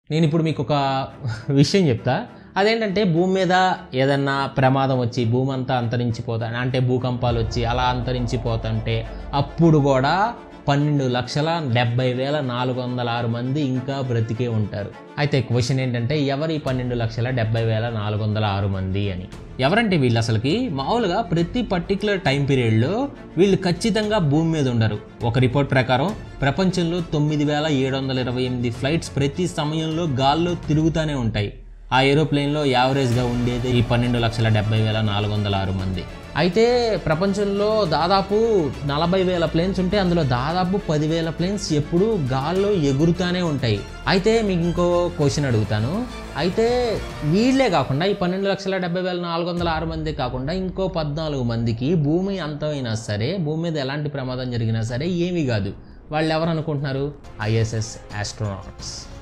నేను ఇప్పుడు మీకు ఒక విషయం చెప్తా అదేంటంటే భూమి మీద ఏదన్నా ప్రమాదం వచ్చి భూమి అంతా అంతరించిపోతా అంటే భూకంపాలు వచ్చి అలా అంతరించిపోతుంటే అప్పుడు కూడా పన్నెండు లక్షల డెబ్బై వేల నాలుగు వందల ఆరు మంది ఇంకా బ్రతికే ఉంటారు అయితే క్వశ్చన్ ఏంటంటే ఎవరు ఈ పన్నెండు లక్షల డెబ్బై వేల నాలుగు వందల ఆరు మంది అని ఎవరంటే వీళ్ళు అసలుకి మామూలుగా ప్రతి పర్టికులర్ టైం పీరియడ్లో వీళ్ళు ఖచ్చితంగా భూమి మీద ఉండరు ఒక రిపోర్ట్ ప్రకారం ప్రపంచంలో తొమ్మిది వేల ఏడు వందల ఇరవై ఎనిమిది ఫ్లైట్స్ ప్రతి సమయంలో గాల్లో తిరుగుతూనే ఉంటాయి ఆ ఏరోప్లేన్లో యావరేజ్గా ఉండేది ఈ పన్నెండు లక్షల డెబ్బై వేల నాలుగు వందల ఆరు మంది అయితే ప్రపంచంలో దాదాపు నలభై వేల ప్లేన్స్ ఉంటే అందులో దాదాపు పదివేల ప్లేన్స్ ఎప్పుడూ గాల్లో ఎగురుతూనే ఉంటాయి అయితే మీకు ఇంకో క్వశ్చన్ అడుగుతాను అయితే వీళ్ళే కాకుండా ఈ పన్నెండు లక్షల డెబ్బై వేల నాలుగు వందల ఆరు మంది కాకుండా ఇంకో పద్నాలుగు మందికి భూమి అంతమైనా సరే భూమి మీద ఎలాంటి ప్రమాదం జరిగినా సరే ఏమీ కాదు వాళ్ళు ఎవరు అనుకుంటున్నారు ఐఎస్ఎస్ ఆస్ట్రోనాట్స్